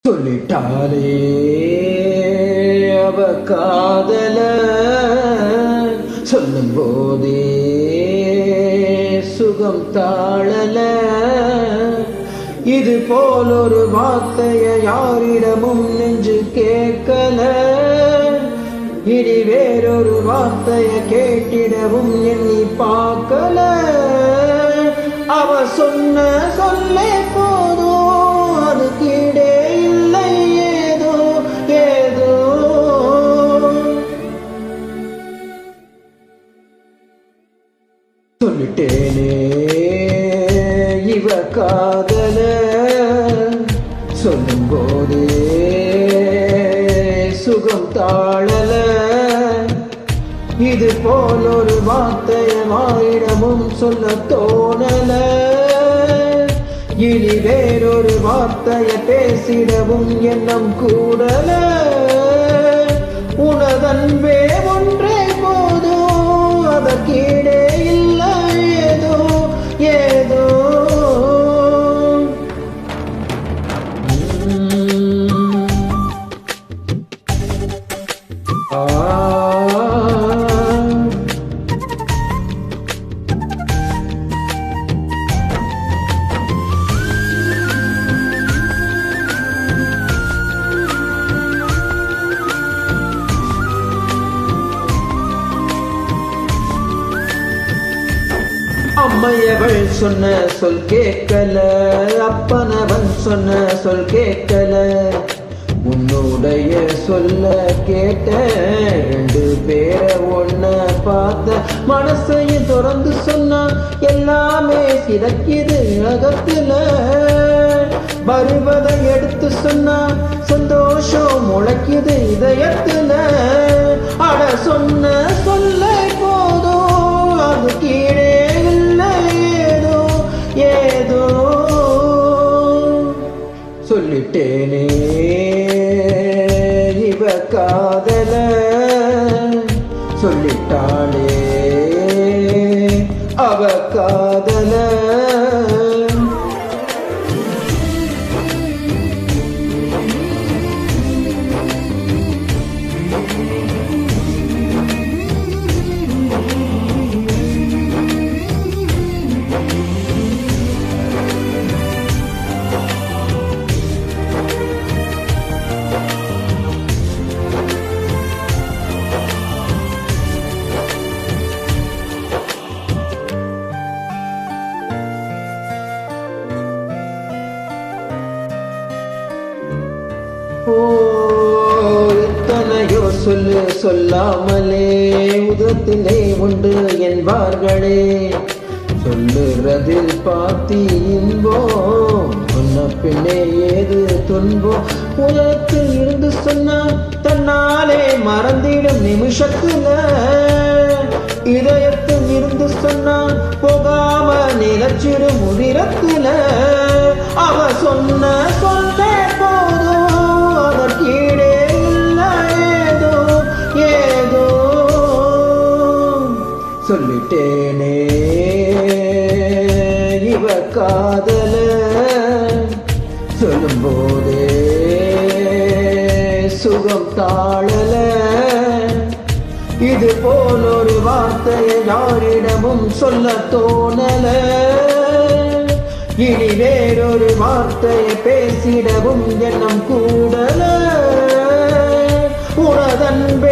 சொல்லிட்டாலே அவ காதல சொல்லும் போதே சுகம் தாழல இது போல் ஒரு வார்த்தைய யாரிடமும் நெஞ்சு கேட்கல இனி வேறொரு வார்த்தைய கேட்டிடவும் எண்ணி பார்க்கல அவ சொன்ன சொல்லே போதும் அது கீழே இல்லை ஏதோ ஏதோ சொல்லிட்டேனே இவ காதல சொல்லும் போதே சுகம் தாழல இது போல் ஒரு வார்த்தைய மாறிடமும் சொல்ல தோணல இனி வேறொரு வார்த்தைய பேசிடவும் எண்ணம் கூடல உனதன்பே ஒன்றே போதும் அதற்கீடே இல்லை ஏதோ ஏதோ உம். ஆ அம்மையவள் சொன்ன சொல் கேட்கல அப்பனவன் சொன்ன சொல் கேட்கல உன்னுடைய சொல்ல கேட்ட ரெண்டு பேரை ஒன்ன பார்த்த மனசையும் திறந்து சொன்னா எல்லாமே சிறக்கிது அகத்துல வருவதை எடுத்து சொன்னா சந்தோஷம் முளைக்குது இதயத்துல அட சொன்ன சொல்ல போதும் அது கீழே இல்லை ஏதோ ஏதோ சொல்லிட்டேனே இவ காதல சொல்லிட்டாளே அவ காதல ஓ எத்தனையோ சொல்லு சொல்லாமலே உதத்திலே உண்டு என்பார்களே சொல்லுறதில் பாத்தி இன்பம் சொன்ன பின்னே ஏது துன்பம் உலகத்தில் இருந்து சொன்னா தன்னாலே மறந்திடும் நிமிஷத்துல இதயத்தில் இருந்து சொன்னா போகாம நிலச்சிடும் உதிரத்துல அவ சொன்ன சொல்லே போதும் அதற்கீடே இல்லை ஏதோ ஏதோ சொல்லிட்டேனே இவ காதல சொல்லும் போதே சுகம் தாழல இது போல் ஒரு வார்த்தையை யாரிடமும் சொல்ல தோணல இனி வேறொரு வார்த்தையை பேசிடவும் எண்ணம் கூடல உனதன்பே